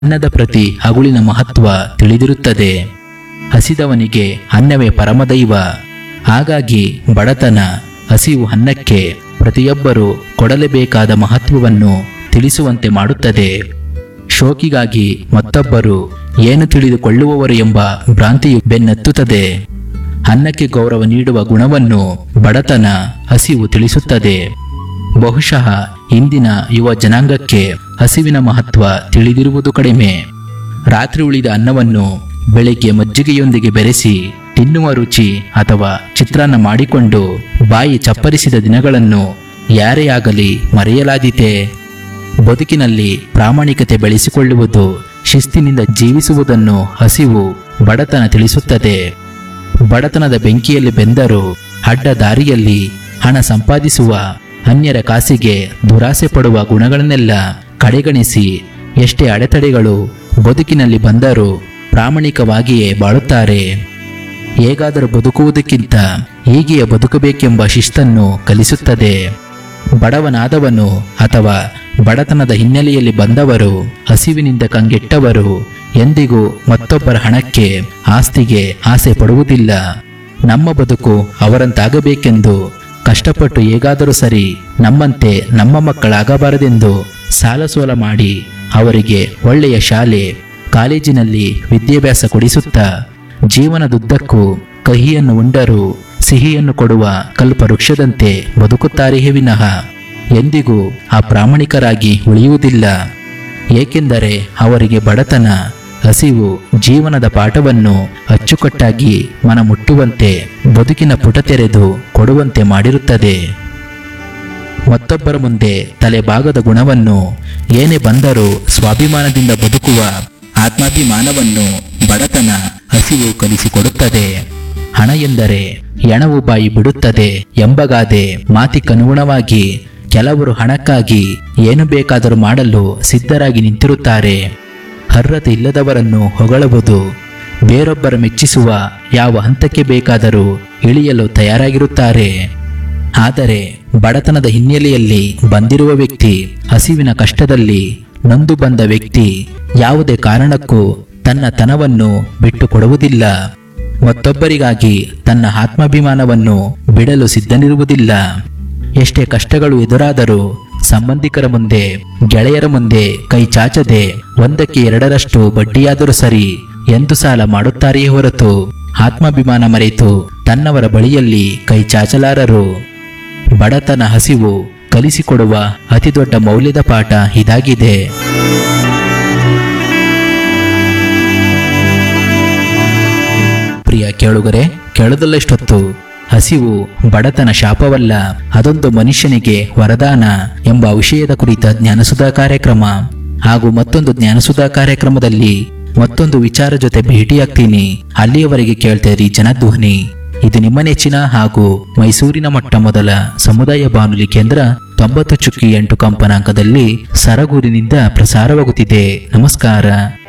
ಅನ್ನದ ಪ್ರತಿ ಹಗುಳಿನ ಮಹತ್ವ ತಿಳಿದಿರುತ್ತದೆ ಹಸಿದವನಿಗೆ ಅನ್ನವೇ ಪರಮದೈವ ಹಾಗಾಗಿ ಬಡತನ ಹಸಿವು ಅನ್ನಕ್ಕೆ ಪ್ರತಿಯೊಬ್ಬರೂ ಕೊಡಲೇಬೇಕಾದ ಮಹತ್ವವನ್ನು ತಿಳಿಸುವಂತೆ ಮಾಡುತ್ತದೆ ಶೋಕಿಗಾಗಿ ಮತ್ತೊಬ್ಬರು ಏನು ತಿಳಿದುಕೊಳ್ಳುವವರು ಎಂಬ ಭ್ರಾಂತಿಯು ಬೆನ್ನತ್ತುತ್ತದೆ ಅನ್ನಕ್ಕೆ ಗೌರವ ನೀಡುವ ಗುಣವನ್ನು ಬಡತನ ಹಸಿವು ತಿಳಿಸುತ್ತದೆ ಬಹುಶಃ ಇಂದಿನ ಯುವ ಜನಾಂಗಕ್ಕೆ ಹಸಿವಿನ ಮಹತ್ವ ತಿಳಿದಿರುವುದು ಕಡಿಮೆ ರಾತ್ರಿ ಉಳಿದ ಅನ್ನವನ್ನು ಬೆಳಿಗ್ಗೆ ಮಜ್ಜಿಗೆಯೊಂದಿಗೆ ಬೆರೆಸಿ ತಿನ್ನುವ ರುಚಿ ಅಥವಾ ಚಿತ್ರಾನ್ನ ಮಾಡಿಕೊಂಡು ಬಾಯಿ ಚಪ್ಪರಿಸಿದ ದಿನಗಳನ್ನು ಯಾರೇ ಆಗಲಿ ಮರೆಯಲಾದೀತೆ ಬದುಕಿನಲ್ಲಿ ಪ್ರಾಮಾಣಿಕತೆ ಬೆಳೆಸಿಕೊಳ್ಳುವುದು ಶಿಸ್ತಿನಿಂದ ಜೀವಿಸುವುದನ್ನು ಹಸಿವು ಬಡತನ ತಿಳಿಸುತ್ತದೆ ಬಡತನದ ಬೆಂಕಿಯಲ್ಲಿ ಬೆಂದರು ಅಡ್ಡ ದಾರಿಯಲ್ಲಿ ಹಣ ಸಂಪಾದಿಸುವ ಅನ್ಯರ ಕಾಸಿಗೆ ದುರಾಸೆ ಪಡುವ ಗುಣಗಳನ್ನೆಲ್ಲ ಕಡೆಗಣಿಸಿ ಎಷ್ಟೇ ಅಡೆತಡೆಗಳು ಬದುಕಿನಲ್ಲಿ ಬಂದರೂ ಪ್ರಾಮಾಣಿಕವಾಗಿಯೇ ಬಾಳುತ್ತಾರೆ ಹೇಗಾದರೂ ಬದುಕುವುದಕ್ಕಿಂತ ಹೀಗೆಯೇ ಬದುಕಬೇಕೆಂಬ ಶಿಸ್ತನ್ನು ಕಲಿಸುತ್ತದೆ ಬಡವನಾದವನು ಅಥವಾ ಬಡತನದ ಹಿನ್ನೆಲೆಯಲ್ಲಿ ಬಂದವರು ಹಸಿವಿನಿಂದ ಕಂಗೆಟ್ಟವರು ಎಂದಿಗೂ ಮತ್ತೊಬ್ಬರ ಹಣಕ್ಕೆ ಆಸ್ತಿಗೆ ಆಸೆ ಪಡುವುದಿಲ್ಲ ನಮ್ಮ ಬದುಕು ಅವರಂತಾಗಬೇಕೆಂದು ಕಷ್ಟಪಟ್ಟು ಹೇಗಾದರೂ ಸರಿ ನಮ್ಮಂತೆ ನಮ್ಮ ಮಕ್ಕಳಾಗಬಾರದೆಂದು ಸಾಲ ಸೋಲ ಮಾಡಿ ಅವರಿಗೆ ಒಳ್ಳೆಯ ಶಾಲೆ ಕಾಲೇಜಿನಲ್ಲಿ ವಿದ್ಯಾಭ್ಯಾಸ ಕೊಡಿಸುತ್ತಾ ಜೀವನದುದ್ದಕ್ಕೂ ಕಹಿಯನ್ನು ಉಂಡರೂ ಸಿಹಿಯನ್ನು ಕೊಡುವ ಕಲ್ಪವೃಕ್ಷದಂತೆ ಬದುಕುತ್ತಾರೆಯೇ ವಿನಃ ಎಂದಿಗೂ ಅಪ್ರಾಮಾಣಿಕರಾಗಿ ಉಳಿಯುವುದಿಲ್ಲ ಏಕೆಂದರೆ ಅವರಿಗೆ ಬಡತನ ಹಸಿವು ಜೀವನದ ಪಾಠವನ್ನು ಅಚ್ಚುಕಟ್ಟಾಗಿ ಮನಮುಟ್ಟುವಂತೆ ಬದುಕಿನ ಪುಟ ತೆರೆದು ಕೊಡುವಂತೆ ಮಾಡಿರುತ್ತದೆ ಮತ್ತೊಬ್ಬರ ಮುಂದೆ ತಲೆಬಾಗದ ಗುಣವನ್ನು ಏನೇ ಬಂದರೂ ಸ್ವಾಭಿಮಾನದಿಂದ ಬದುಕುವ ಆತ್ಮಾಭಿಮಾನವನ್ನು ಬಡತನ ಹಸಿವು ಕಲಿಸಿಕೊಡುತ್ತದೆ ಹಣ ಎಂದರೆ ಎಣವು ಬಾಯಿ ಬಿಡುತ್ತದೆ ಎಂಬಗಾದೆ ಮಾತಿಗನುಗುಣವಾಗಿ ಕೆಲವರು ಹಣಕ್ಕಾಗಿ ಏನು ಬೇಕಾದರೂ ಮಾಡಲು ಸಿದ್ಧರಾಗಿ ನಿಂತಿರುತ್ತಾರೆ ಅರ್ಹತೆ ಇಲ್ಲದವರನ್ನು ಹೊಗಳಬಹುದು ಬೇರೊಬ್ಬರ ಮೆಚ್ಚಿಸುವ ಯಾವ ಹಂತಕ್ಕೆ ಬೇಕಾದರೂ ಇಳಿಯಲು ತಯಾರಾಗಿರುತ್ತಾರೆ ಆದರೆ ಬಡತನದ ಹಿನ್ನೆಲೆಯಲ್ಲಿ ಬಂದಿರುವ ವ್ಯಕ್ತಿ ಹಸಿವಿನ ಕಷ್ಟದಲ್ಲಿ ನೊಂದು ಬಂದ ವ್ಯಕ್ತಿ ಯಾವುದೇ ಕಾರಣಕ್ಕೂ ತನ್ನ ತನವನ್ನು ಬಿಟ್ಟು ಕೊಡುವುದಿಲ್ಲ ಮತ್ತೊಬ್ಬರಿಗಾಗಿ ತನ್ನ ಆತ್ಮಾಭಿಮಾನವನ್ನು ಬಿಡಲು ಸಿದ್ಧನಿರುವುದಿಲ್ಲ ಎಷ್ಟೇ ಕಷ್ಟಗಳು ಎದುರಾದರೂ ಸಂಬಂಧಿಕರ ಮುಂದೆ ಗೆಳೆಯರ ಮುಂದೆ ಕೈ ಚಾಚದೆ ಒಂದಕ್ಕೆ ಎರಡರಷ್ಟು ಬಡ್ಡಿಯಾದರೂ ಸರಿ ಎಂದು ಸಾಲ ಮಾಡುತ್ತಾರೆಯೇ ಹೊರತು ಆತ್ಮಾಭಿಮಾನ ಮರೆತು ತನ್ನವರ ಬಳಿಯಲ್ಲಿ ಕೈ ಚಾಚಲಾರರು ಬಡತನ ಹಸಿವು ಕಲಿಸಿಕೊಡುವ ಅತಿದೊಡ್ಡ ಮೌಲ್ಯದ ಪಾಠ ಇದಾಗಿದೆ ಪ್ರಿಯ ಕೇಳುಗರೆ ಕೇಳದಲ್ಲಷ್ಟೊತ್ತು ಹಸಿವು ಬಡತನ ಶಾಪವಲ್ಲ ಅದೊಂದು ಮನುಷ್ಯನಿಗೆ ವರದಾನ ಎಂಬ ವಿಷಯದ ಕುರಿತ ಜ್ಞಾನಸುಧಾ ಕಾರ್ಯಕ್ರಮ ಹಾಗೂ ಮತ್ತೊಂದು ಜ್ಞಾನಸುಧಾ ಕಾರ್ಯಕ್ರಮದಲ್ಲಿ ಮತ್ತೊಂದು ವಿಚಾರ ಜೊತೆ ಭೇಟಿಯಾಗ್ತೀನಿ ಅಲ್ಲಿಯವರೆಗೆ ಕೇಳ್ತೇರಿ ಜನಧ್ವನಿ ಇದು ನಿಮ್ಮ ನೆಚ್ಚಿನ ಹಾಗೂ ಮೈಸೂರಿನ ಮೊಟ್ಟ ಮೊದಲ ಸಮುದಾಯ ಬಾನುಲಿ ಕೇಂದ್ರ ತೊಂಬತ್ತು ಚುಕ್ಕಿ ಎಂಟು ಕಂಪನಾಂಕದಲ್ಲಿ ಸರಗೂರಿನಿಂದ ಪ್ರಸಾರವಾಗುತ್ತಿದೆ ನಮಸ್ಕಾರ